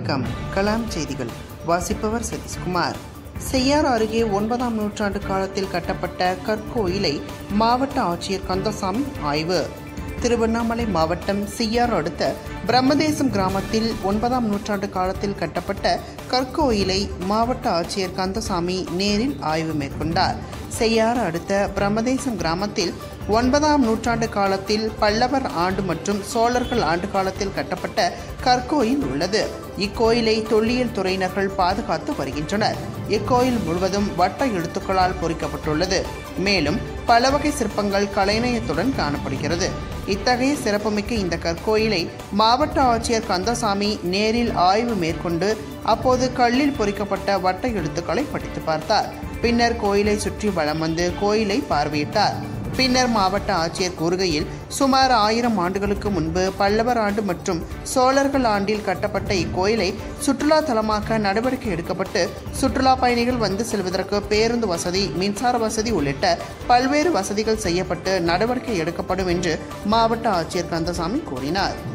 வணக்கம் கலாம் செய்திகள் வாசிப்பவர் சதீஷ்குமார் செய்யார் அருகே ஒன்பதாம் நூற்றாண்டு காலத்தில் கட்டப்பட்ட கற்கோயிலை மாவட்ட ஆட்சியர் கந்தசாமி ஆய்வு திருவண்ணாமலை மாவட்டம் செய்யார் அடுத்த பிரம்மதேசம் கிராமத்தில் ஒன்பதாம் நூற்றாண்டு காலத்தில் கட்டப்பட்ட கற்கோயிலை மாவட்ட ஆட்சியர் கந்தசாமி நேரில் ஆய்வு மேற்கொண்டார் செய்யாறு அடுத்த பிரம்மதேசம் கிராமத்தில் ஒன்பதாம் நூற்றாண்டு காலத்தில் பல்லவர் ஆண்டு மற்றும் சோழர்கள் ஆண்டு காலத்தில் கட்டப்பட்ட கற்கோயில் உள்ளது இக்கோயிலை தொல்லியல் துறையினர்கள் பாதுகாத்து வருகின்றனர் இக்கோயில் முழுவதும் வட்ட எழுத்துக்களால் பொறிக்கப்பட்டுள்ளது மேலும் பல வகை சிற்பங்கள் கலைநயத்துடன் காணப்படுகிறது இத்தகைய சிறப்புமிக்க இந்த கற்கோயிலை மாவட்ட ஆட்சியர் கந்தசாமி நேரில் ஆய்வு மேற்கொண்டு அப்போது கல்லில் பொறிக்கப்பட்ட வட்ட எழுத்துக்களை படித்து பார்த்தார் பின்னர் கோயிலை சுற்றி வலம் வந்து கோயிலை பார்வையிட்டார் பின்னர் மாவட்ட ஆட்சியர் கூறுகையில் சுமார் ஆயிரம் ஆண்டுகளுக்கு முன்பு பல்லவர் ஆண்டு மற்றும் சோழர்கள் ஆண்டில் கட்டப்பட்ட இக்கோயிலை சுற்றுலா தலமாக்க நடவடிக்கை எடுக்கப்பட்டு சுற்றுலா பயணிகள் வந்து செல்வதற்கு பேருந்து வசதி மின்சார வசதி உள்ளிட்ட பல்வேறு வசதிகள் செய்யப்பட்டு நடவடிக்கை எடுக்கப்படும் என்று மாவட்ட ஆட்சியர் கந்தசாமி கூறினார்